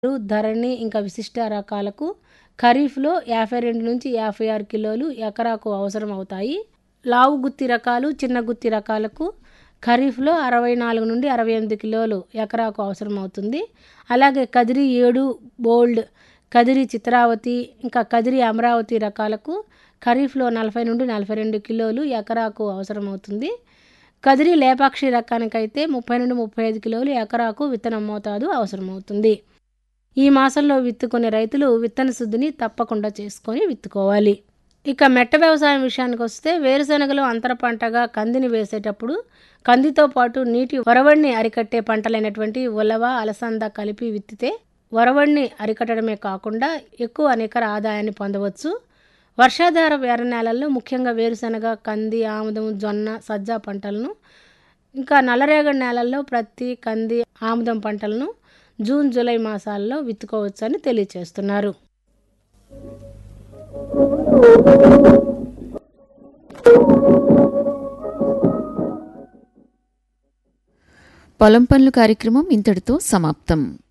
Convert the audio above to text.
ధరణి ఇంకా విశిష్ట రకాలకు ఖరీఫ్లో యాభై రెండు నుంచి యాభై ఆరు కిలోలు ఎకరాకు అవసరం అవుతాయి లావు గుత్తి రకాలు చిన్న గుత్తి రకాలకు ఖరీఫ్లో అరవై నాలుగు నుండి అరవై ఎనిమిది కిలోలు ఎకరాకు అవసరం అవుతుంది అలాగే కదిరి ఏడు బోల్డ్ కదిరి చిత్రావతి ఇంకా కదిరి అమరావతి రకాలకు ఖరీఫ్లో నలభై నుండి నలభై రెండు కిలోలు ఎకరాకు అవసరం అవుతుంది కదిరి లేపాక్షి రకానికైతే ముప్పై నుండి ముప్పై ఐదు కిలోలు ఎకరాకు విత్తన మోతాదు అవసరమవుతుంది ఈ మాసంలో విత్తుకునే రైతులు విత్తన శుద్ధిని తప్పకుండా చేసుకొని విత్తుకోవాలి ఇక మెట్ట వ్యవసాయం విషయానికి వస్తే వేరుశనగలు అంతర పంటగా కందిని వేసేటప్పుడు కందితో పాటు నీటి వరవడిని అరికట్టే పంటలైనటువంటి ఉలవ అలసంద కలిపి విత్తితే వరవడిని అరికట్టడమే కాకుండా ఎక్కువ నికర ఆదాయాన్ని పొందవచ్చు వర్షాధార ఎర్ర నేలల్లో ముఖ్యంగా వేరుశనగ కంది ఆముదం జొన్న సజ్జ పంటలను ఇంకా నల్లరేగడి నేలల్లో ప్రత్తి కంది ఆముదం పంటలను జూన్ జూలై మాసాల్లో విత్తుకోవచ్చని తెలియచేస్తున్నారు పొలం పనులు కార్యక్రమం ఇంతటితో సమాప్తం